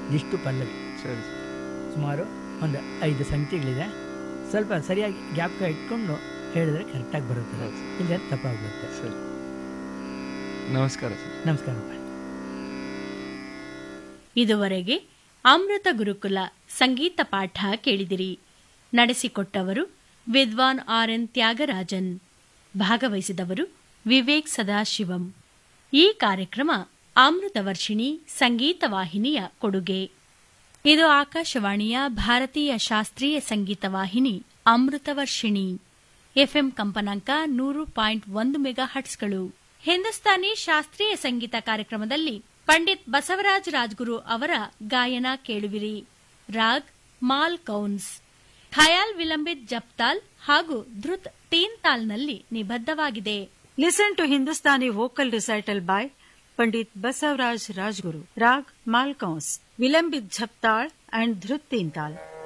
ದಿಷ್ಟು ಪಲ್ಲವಿ ಸರಿ ಸುಮಾರು ಒಂದು ಐದು ಸಂಖ್ಯೆಗಳಿದೆ ಸ್ವಲ್ಪ ಸರಿಯಾಗಿ ಜ್ಞಾಪಕ ಇಟ್ಕೊಂಡು ಹೇಳಿದ್ರೆ ಕರೆಕ್ಟಾಗಿ ಬರುತ್ತದೆ ಹೌದು. ಇಲ್ಲ ತಪ್ಪಾಗ್ಬಿಡುತ್ತೆ ಸರಿ ನಮಸ್ಕಾರ ಸರ್ ನಮಸ್ಕಾರಪ್ಪ ಇದುವರೆಗೆ ಅಮೃತ ಗುರುಕುಲ ಸಂಗೀತ ಪಾಠ ಕೇಳಿದಿರಿ ನಡೆಸಿಕೊಟ್ಟವರು ವಿದ್ವಾನ್ ಆರ್ ಎನ್ ತ್ಯಾಗರಾಜನ್ ಭಾಗವಹಿಸಿದವರು ವಿವೇಕ್ ಸದಾಶಿವಂ ಈ ಕಾರ್ಯಕ್ರಮ ಅಮೃತ ವರ್ಷಿಣಿ ಸಂಗೀತ ವಾಹಿನಿಯ ಕೊಡುಗೆ ಇದು ಆಕಾಶವಾಣಿಯ ಭಾರತೀಯ ಶಾಸ್ತ್ರೀಯ ಸಂಗೀತ ವಾಹಿನಿ ಅಮೃತ ವರ್ಷಿಣಿ ಎಫ್ಎಂ ಕಂಪನಾಂಕ ನೂರು ಪಾಯಿಂಟ್ ಒಂದು ಮೆಗಾ ಹಟ್ಸ್ಗಳು ಹಿಂದೂಸ್ತಾನಿ ಶಾಸ್ತ್ರೀಯ ಸಂಗೀತ ಕಾರ್ಯಕ್ರಮದಲ್ಲಿ ಪಂಡಿತ್ ಬಸವರಾಜ್ ರಾಜ್ಗುರು ಅವರ ಗಾಯನ ಕೇಳುವಿರಿ ರಾಗ್ ಮಾಲ್ ಕೌನ್ಸ್ ಖಯಾಲ್ ವಿಲಂಬಿತ್ ಜಪ್ತಾಲ್ ಹಾಗೂ drut ತೀನ್ ತಾಲ್ನಲ್ಲಿ ನಿಬದ್ಧವಾಗಿದೆ Listen to Hindustani vocal recital by Pandit Basavraj Rajguru, Rag Malkaus, Vilambit Jhaptal and Dhrutintal.